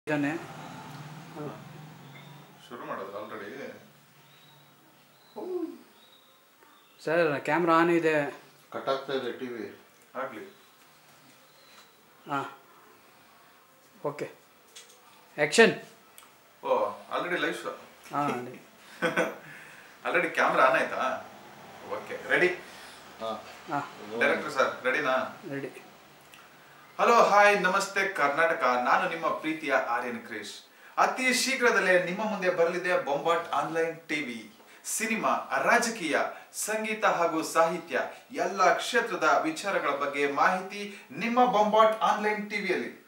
ಇದ್ದಾನೆ ಶುರು ಮಾಡೋದು ಆಲ್ರೆಡಿ ಸರ್ ಕ್ಯಾಮ್ರಾ ಆನ್ ಇದೆ ಕಟ್ ಆಗ್ತಾ ಇದೆ ಟಿವಿ ಆಗ್ಲಿ ಹಾಂ ಓಕೆ ಆ್ಯಕ್ಷನ್ ಓ ಆಲ್ರೆಡಿ ಲೈವ್ ಶೋ ಹಾಂ ಆಲ್ರೆಡಿ ಕ್ಯಾಮ್ರಾ ಆನ್ ಆಯ್ತಾ ಓಕೆ ರೆಡಿ ಹಾಂ ಹಾಂ ಡೈರೆಕ್ಟರ್ ಸರ್ ರೆಡಿನಾ ರೆಡಿ ಹಲೋ ಹಾಯ್ ನಮಸ್ತೆ ಕರ್ನಾಟಕ ನಾನು ನಿಮ್ಮ ಪ್ರೀತಿಯ ಆರ್ಯನ್ ಕ್ರೇಶ್ ಅತಿ ಶೀಘ್ರದಲ್ಲೇ ನಿಮ್ಮ ಮುಂದೆ ಬರಲಿದೆ ಬೊಂಬಾಟ್ ಆನ್ಲೈನ್ ಟಿವಿ ಸಿನಿಮಾ ರಾಜಕೀಯ ಸಂಗೀತ ಹಾಗೂ ಸಾಹಿತ್ಯ ಎಲ್ಲ ಕ್ಷೇತ್ರದ ವಿಚಾರಗಳ ಬಗ್ಗೆ ಮಾಹಿತಿ ನಿಮ್ಮ ಬೊಂಬಾಟ್ ಆನ್ಲೈನ್ ಟಿವಿಯಲ್ಲಿ